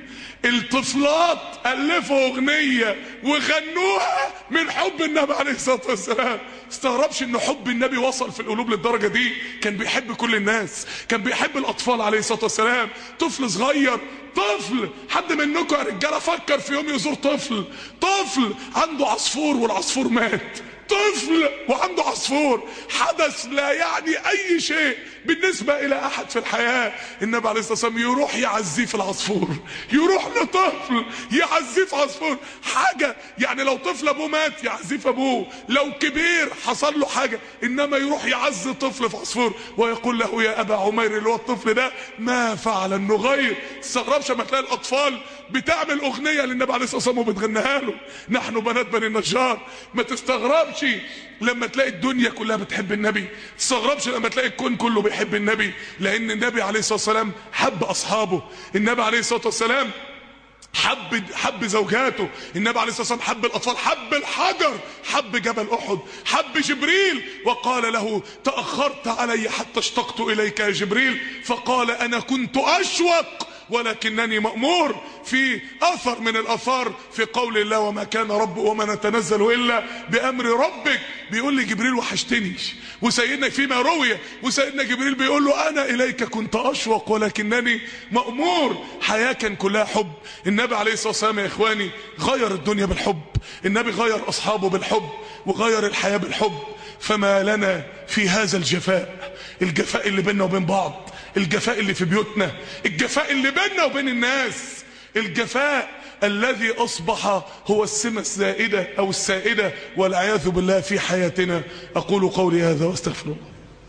الطفلات الفوا اغنيه وغنوها من حب النبي عليه الصلاه والسلام استغربش ان حب النبي وصل في القلوب للدرجه دي كان بيحب كل الناس كان بيحب الاطفال عليه الصلاه والسلام طفل صغير طفل حد منكم يا رجاله فكر في يوم يزور طفل طفل عنده عصفور والعصفور مات طفل وعنده عصفور حدث لا يعني اي شيء بالنسبة الى احد في الحياة النبي عليه الصلاة والسلام يروح يعزيه في العصفور يروح لطفل يعزيه في عصفور حاجة يعني لو طفل ابوه مات يعزيه في ابوه لو كبير حصل له حاجة انما يروح يعزي طفل في عصفور ويقول له يا ابا عمير اللي هو الطفل ده ما فعل النغير تستغربش لما تلاقي الاطفال بتعمل اغنية للنبي عليه الصلاة والسلام وبتغنيها له نحن بنات بني النجار ما تستغربش لما تلاقي الدنيا كلها بتحب النبي تستغربش لما تلاقي الكون كله بيحب النبي لان النبي عليه الصلاه والسلام حب اصحابه النبي عليه الصلاه والسلام حب حب زوجاته النبي عليه الصلاه والسلام حب الاطفال حب الحجر حب جبل احد حب جبريل وقال له تاخرت علي حتى اشتقت اليك يا جبريل فقال انا كنت اشوق ولكنني مأمور في أثر من الأثار في قول الله وما كان رب وما نتنزل إلا بأمر ربك بيقول لي جبريل وحشتني وسيدنا فيما روي وسيدنا جبريل بيقول له أنا إليك كنت أشوق ولكنني مأمور حياة كان كلها حب النبي عليه الصلاة والسلام يا إخواني غير الدنيا بالحب النبي غير أصحابه بالحب وغير الحياة بالحب فما لنا في هذا الجفاء الجفاء اللي بيننا وبين بعض الجفاء اللي في بيوتنا الجفاء اللي بيننا وبين الناس الجفاء الذي أصبح هو السمة الزائدة أو السائدة والعياذ بالله في حياتنا أقول قولي هذا واستغفر الله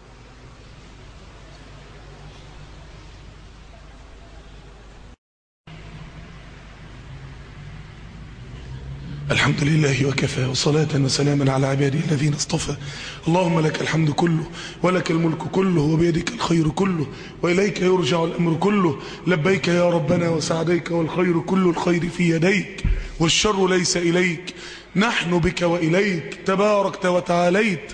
الحمد لله وكفى وصلاة وسلاما على عباده الذين اصطفى اللهم لك الحمد كله ولك الملك كله وبيدك الخير كله وإليك يرجع الأمر كله لبيك يا ربنا وسعديك والخير كل الخير في يديك والشر ليس إليك نحن بك وإليك تباركت وتعاليت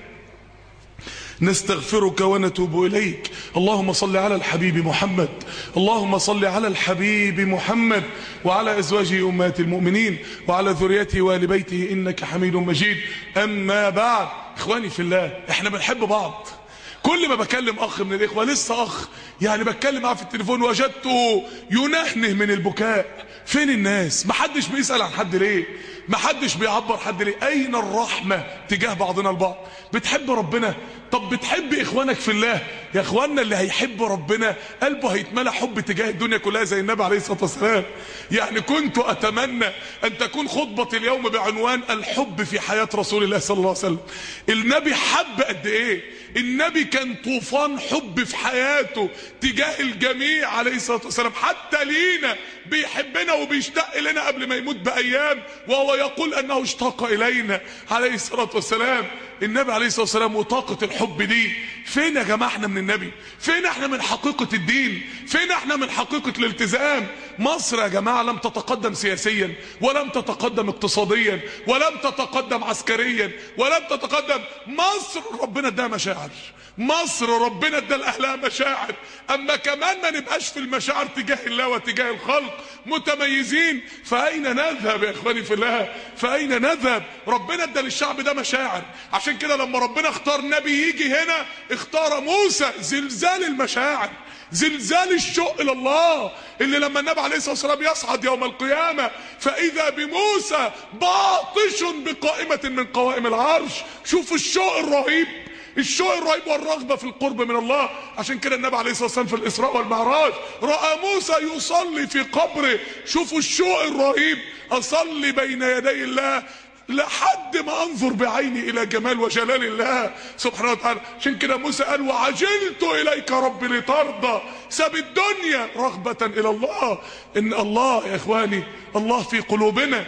نستغفرك ونتوب إليك اللهم صل على الحبيب محمد اللهم صل على الحبيب محمد وعلى أزواجه أمهات المؤمنين وعلى ذريته وآل بيته إنك حميد مجيد أما بعد إخواني في الله إحنا بنحب بعض كل ما بكلم أخ من الإخوة لسه أخ يعني بتكلم معاه في التليفون وجدته ينهنه من البكاء فين الناس محدش بيسأل عن حد ليه محدش بيعبر حد ليه اين الرحمة تجاه بعضنا البعض بتحب ربنا طب بتحب اخوانك في الله يا اخواننا اللي هيحب ربنا قلبه هيتملى حب تجاه الدنيا كلها زي النبي عليه الصلاة والسلام يعني كنت اتمنى ان تكون خطبة اليوم بعنوان الحب في حياة رسول الله صلى الله عليه وسلم النبي حب قد ايه النبي كان طوفان حب في حياته تجاه الجميع عليه الصلاة والسلام حتى لينا بيحبنا وبيشتاق لنا قبل ما يموت بأيام وهو يقول أنه اشتاق إلينا عليه الصلاة والسلام النبي عليه الصلاة والسلام وطاقة الحب دي فين يا جماعة احنا من النبي فين احنا من حقيقة الدين فين احنا من حقيقة الالتزام مصر يا جماعة لم تتقدم سياسيا ولم تتقدم اقتصاديا ولم تتقدم عسكريا ولم تتقدم مصر ربنا اداها مشاعر مصر ربنا ادى لاهلها مشاعر اما كمان ما نبقاش في المشاعر تجاه الله وتجاه الخلق متميزين فاين نذهب يا اخواني في الله فاين نذهب ربنا ادى للشعب ده مشاعر عشان كده لما ربنا اختار نبي يجي هنا اختار موسى زلزال المشاعر زلزال الشوق الى الله اللي لما النبي عليه الصلاه والسلام يصعد يوم القيامه فاذا بموسى باطش بقائمه من قوائم العرش شوفوا الشوق الرهيب الشوق الرهيب والرغبه في القرب من الله عشان كده النبي عليه الصلاه والسلام في الاسراء والمعراج راى موسى يصلي في قبره شوفوا الشوق الرهيب اصلي بين يدي الله لحد ما انظر بعيني الى جمال وجلال الله سبحانه وتعالى عشان كده موسى قال وعجلت اليك ربي لترضى ساب الدنيا رغبة الى الله ان الله يا اخواني الله في قلوبنا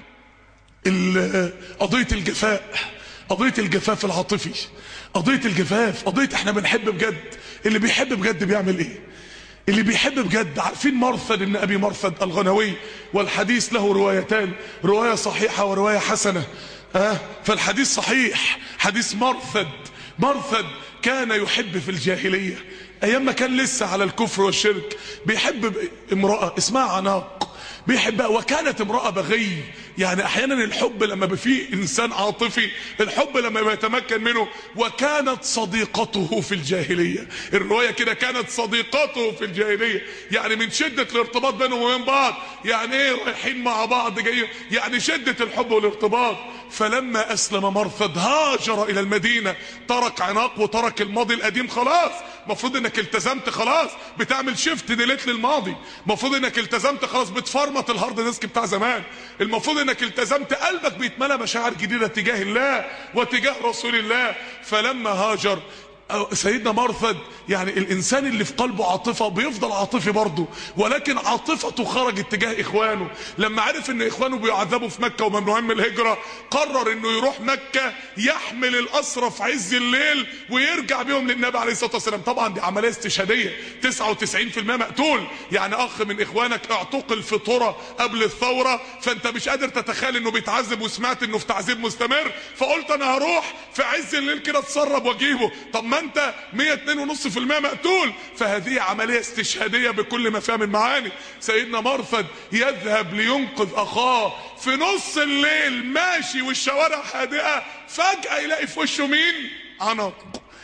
قضية الجفاء قضية الجفاف العاطفي قضية الجفاف قضية احنا بنحب بجد اللي بيحب بجد بيعمل ايه اللي بيحب بجد عارفين مرثد ابن ابي مرثد الغنوي والحديث له روايتان رواية صحيحة ورواية حسنة آه فالحديث صحيح حديث مرثد مرثد كان يحب في الجاهلية ايام ما كان لسه على الكفر والشرك بيحب امرأة اسمها عناق بيحبها وكانت امرأة بغي يعني احيانا الحب لما فيه انسان عاطفي الحب لما بيتمكن منه وكانت صديقته في الجاهلية الرواية كده كانت صديقته في الجاهلية يعني من شدة الارتباط بينهم وبين بعض يعني ايه رايحين مع بعض جايين يعني شدة الحب والارتباط فلما اسلم مرثد هاجر الى المدينة ترك عناق وترك الماضي القديم خلاص المفروض انك التزمت خلاص بتعمل شيفت ديليت للماضي المفروض انك التزمت خلاص بتفرمط الهارد ديسك بتاع زمان المفروض انك التزمت قلبك بيتملى مشاعر جديدة تجاه الله وتجاه رسول الله فلما هاجر سيدنا مرثد يعني الانسان اللي في قلبه عاطفة بيفضل عاطفي برضه ولكن عاطفته خرجت تجاه اخوانه لما عرف ان اخوانه بيعذبوا في مكة وممنوعين من الهجرة قرر انه يروح مكة يحمل الاسرى في عز الليل ويرجع بيهم للنبي عليه الصلاة والسلام طبعا دي عملية استشهادية 99% مقتول يعني اخ من اخوانك اعتقل في طرة قبل الثورة فانت مش قادر تتخيل انه بيتعذب وسمعت انه في تعذيب مستمر فقلت انا هروح في عز الليل كده اتسرب واجيبه طب ما انت 102.5% مقتول فهذه عملية استشهادية بكل ما فيها من معاني سيدنا مرثد يذهب لينقذ اخاه في نص الليل ماشي والشوارع هادئة فجأة يلاقي في وشه مين عناق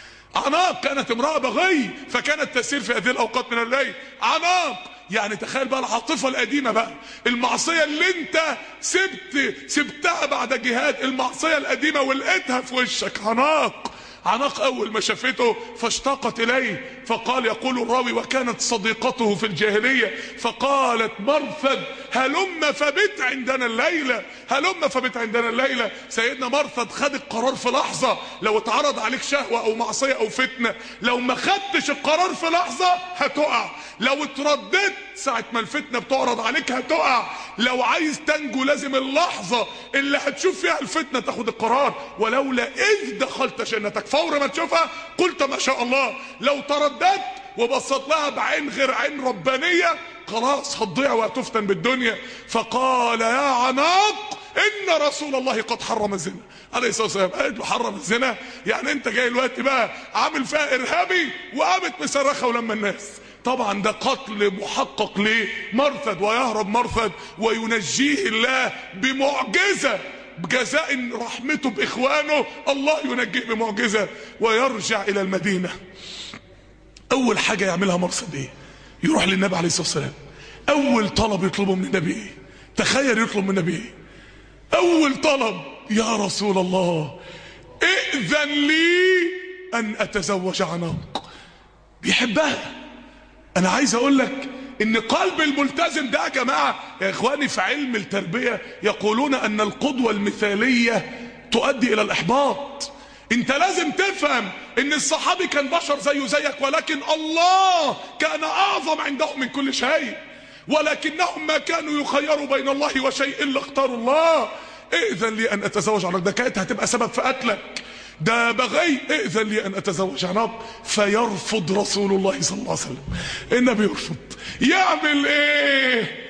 عناق كانت امرأة بغي فكانت تسير في هذه الاوقات من الليل عناق يعني تخيل بقى العاطفة القديمة بقى المعصية اللي انت سبت سبتها بعد جهاد المعصية القديمة ولقيتها في وشك عناق عناق اول ما شافته فاشتاقت اليه فقال يقول الراوي وكانت صديقته في الجاهلية فقالت مرثد هلم فبت عندنا الليلة هلم فبت عندنا الليلة سيدنا مرثد خد القرار في لحظة لو اتعرض عليك شهوة او معصية او فتنة لو ما خدتش القرار في لحظة هتقع لو اترددت ساعة ما الفتنة بتعرض عليك هتقع لو عايز تنجو لازم اللحظة اللي هتشوف فيها الفتنة تاخد القرار ولولا اذ دخلت جنتك فور ما تشوفها قلت ما شاء الله لو ترددت وبصت لها بعين غير عين ربانية خلاص هتضيع وهتفتن بالدنيا فقال يا عناق ان رسول الله قد حرم الزنا عليه الصلاه والسلام قالت له حرم الزنا يعني انت جاي الوقت بقى عامل فيها ارهابي وقامت مصرخه ولما الناس طبعا ده قتل محقق لمرثد ويهرب مرثد وينجيه الله بمعجزه بجزاء رحمته باخوانه الله ينجيه بمعجزه ويرجع الى المدينه اول حاجه يعملها مرصد ايه يروح للنبي عليه الصلاه والسلام اول طلب يطلبه من النبي ايه تخيل يطلب من النبي ايه اول طلب يا رسول الله ائذن لي ان اتزوج عناق بيحبها انا عايز اقول لك ان قلب الملتزم ده يا جماعه يا اخواني في علم التربيه يقولون ان القدوه المثاليه تؤدي الى الاحباط انت لازم تفهم ان الصحابي كان بشر زيه زيك ولكن الله كان اعظم عندهم من كل شيء ولكنهم ما كانوا يخيروا بين الله وشيء الا اختاروا الله ائذن لي ان اتزوج عنك ده كانت هتبقى سبب في قتلك ده بغي ائذن لي ان اتزوج عناق فيرفض رسول الله صلى الله عليه وسلم النبي يرفض يعمل ايه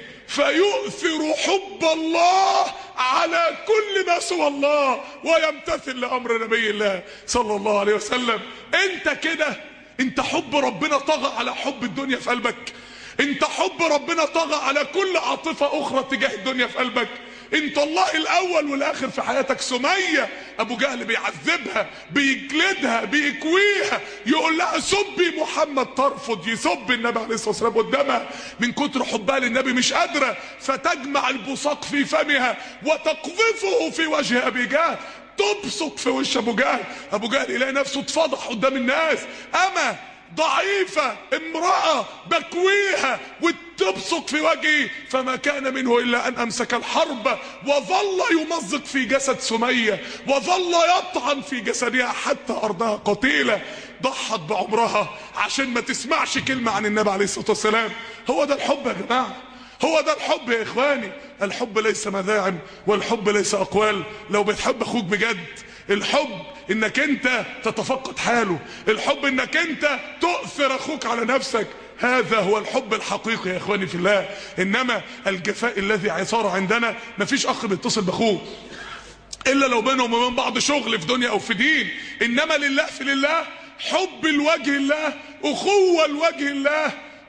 فيؤثر حب الله على كل ما سوى الله ويمتثل لامر نبي الله صلى الله عليه وسلم انت كده انت حب ربنا طغى على حب الدنيا في قلبك انت حب ربنا طغى على كل عاطفة اخرى تجاه الدنيا في قلبك انت الله الاول والاخر في حياتك سمية ابو جهل بيعذبها بيجلدها بيكويها يقول لها سبي محمد ترفض يسب النبي عليه الصلاة والسلام قدامها من كتر حبها للنبي مش قادرة فتجمع البصاق في فمها وتقذفه في وجه ابي جهل تبصق في وش ابو جهل ابو جهل يلاقي نفسه اتفضح قدام الناس اما ضعيفة امرأة بكويها وتبصق في وجهي فما كان منه إلا أن أمسك الحرب وظل يمزق في جسد سمية وظل يطعن في جسدها حتى أرضها قتيلة ضحت بعمرها عشان ما تسمعش كلمة عن النبي عليه الصلاة والسلام هو ده الحب يا جماعة هو ده الحب يا إخواني الحب ليس مذاعم والحب ليس أقوال لو بتحب أخوك بجد الحب انك انت تتفقد حاله الحب انك انت تؤثر اخوك على نفسك هذا هو الحب الحقيقي يا اخواني في الله انما الجفاء الذي صار عندنا مفيش اخ بيتصل باخوه الا لو بينهم وبين بعض شغل في دنيا او في دين انما لله في لله حب لوجه الله اخوه لوجه الله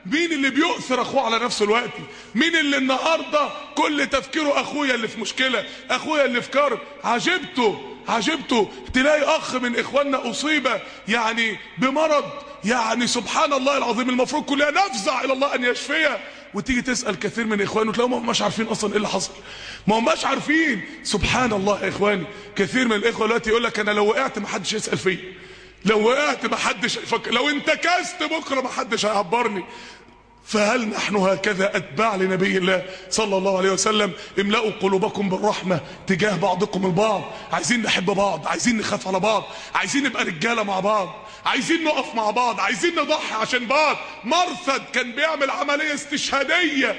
مين اللي بيؤثر اخوه على نفسه الوقت مين اللي النهارده كل تفكيره اخويا اللي في مشكله اخويا اللي في كرب عجبته عجبته تلاقي اخ من اخواننا اصيب يعني بمرض يعني سبحان الله العظيم المفروض كلنا نفزع الى الله ان يشفيه وتيجي تسال كثير من اخوانه تلاقيهم مش عارفين اصلا ايه اللي حصل ما هماش عارفين سبحان الله يا اخواني كثير من الاخوه دلوقتي يقول لك انا لو وقعت ما حدش يسال فيا لو وقعت ما حدش هيفكر لو انتكست بكره ما حدش هيعبرني فهل نحن هكذا اتباع لنبي الله صلى الله عليه وسلم املأوا قلوبكم بالرحمة تجاه بعضكم البعض عايزين نحب بعض عايزين نخاف على بعض عايزين نبقى رجالة مع بعض عايزين نقف مع بعض عايزين نضحي عشان بعض مرثد كان بيعمل عملية استشهادية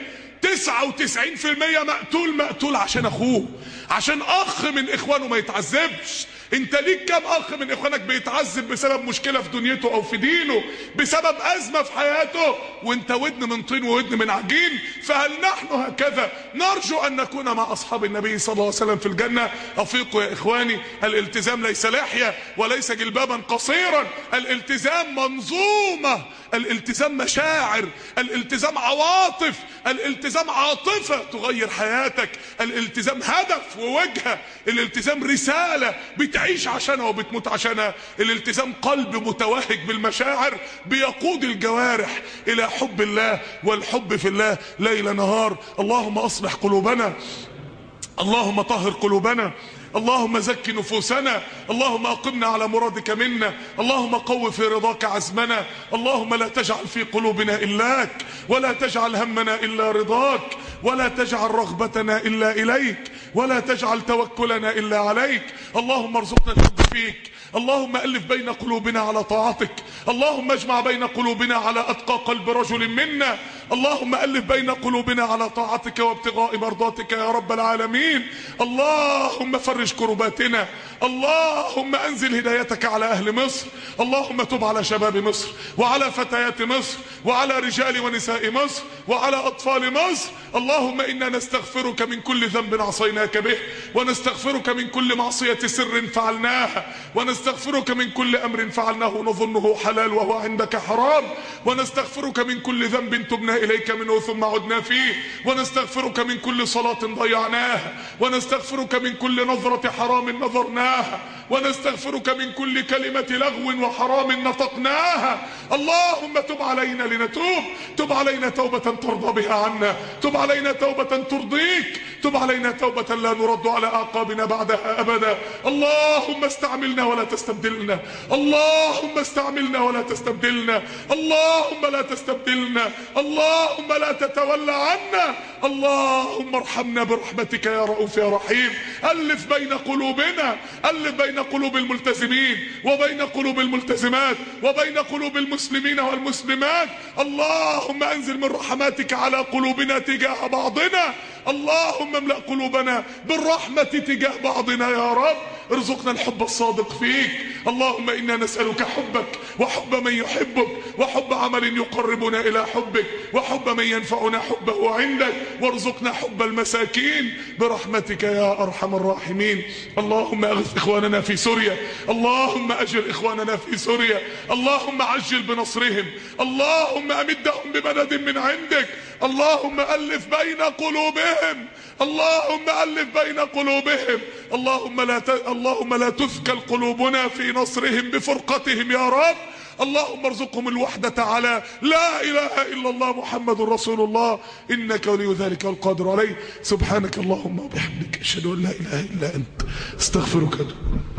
99% مقتول مقتول عشان اخوه عشان اخ من اخوانه ما يتعذبش انت ليك كام اخ من اخوانك بيتعذب بسبب مشكله في دنيته او في دينه بسبب ازمه في حياته وانت ودن من طين وودن من عجين فهل نحن هكذا نرجو ان نكون مع اصحاب النبي صلى الله عليه وسلم في الجنه افيقوا يا اخواني الالتزام ليس لحيه وليس جلبابا قصيرا الالتزام منظومه الالتزام مشاعر الالتزام عواطف الالتزام عاطفه تغير حياتك الالتزام هدف ووجهه الالتزام رساله بتعيش عشانها وبتموت عشانها الالتزام قلب متوهج بالمشاعر بيقود الجوارح الى حب الله والحب في الله ليل نهار اللهم اصلح قلوبنا اللهم طهر قلوبنا اللهم زك نفوسنا اللهم اقمنا على مرادك منا اللهم قو في رضاك عزمنا اللهم لا تجعل في قلوبنا إلاك ولا تجعل همنا إلا رضاك ولا تجعل رغبتنا إلا إليك ولا تجعل توكلنا إلا عليك اللهم ارزقنا الحب فيك اللهم ألف بين قلوبنا على طاعتك اللهم اجمع بين قلوبنا على أتقى قلب رجل منا اللهم ألف بين قلوبنا على طاعتك وابتغاء مرضاتك يا رب العالمين اللهم فرج كرباتنا اللهم أنزل هدايتك على أهل مصر اللهم تب على شباب مصر وعلى فتيات مصر وعلى رجال ونساء مصر وعلى أطفال مصر اللهم إنا نستغفرك من كل ذنب عصيناك به ونستغفرك من كل معصية سر فعلناها ونستغفرك من كل أمر فعلناه نظنه حلال وهو عندك حرام ونستغفرك من كل ذنب تبنا إليك منه ثم عدنا فيه ونستغفرك من كل صلاة ضيعناها ونستغفرك من كل نظرة حرام نظرناها ونستغفرك من كل كلمة لغو وحرام نطقناها اللهم تب علينا لنتوب تب علينا توبة ترضى بها عنا تب علينا توبة ترضيك تب علينا توبة لا نرد على أعقابنا بعدها أبدا اللهم استعملنا ولا تستبدلنا اللهم استعملنا ولا تستبدلنا اللهم لا تستبدلنا اللهم لا تتولى عنا اللهم ارحمنا برحمتك يا رؤوف يا رحيم ألف بين قلوبنا ألف بين قلوب الملتزمين وبين قلوب الملتزمات وبين قلوب المسلمين والمسلمات اللهم انزل من رحماتك على قلوبنا تجاه بعضنا اللهم املأ قلوبنا بالرحمة تجاه بعضنا يا رب ارزقنا الحب الصادق فيك اللهم إنا نسألك حبك وحب من يحبك وحب عمل يقربنا إلى حبك وحب من ينفعنا حبه عندك وارزقنا حب المساكين برحمتك يا أرحم الراحمين اللهم أغث إخواننا في سوريا اللهم أجر إخواننا في سوريا اللهم عجل بنصرهم اللهم أمدهم بمدد من عندك اللهم ألف بين قلوبهم اللهم ألف بين قلوبهم اللهم لا ت... اللهم لا تثكل قلوبنا في نصرهم بفرقتهم يا رب اللهم ارزقهم الوحدة على لا إله إلا الله محمد رسول الله إنك ولي ذلك والقادر عليه سبحانك اللهم وبحمدك أشهد أن لا إله إلا أنت استغفرك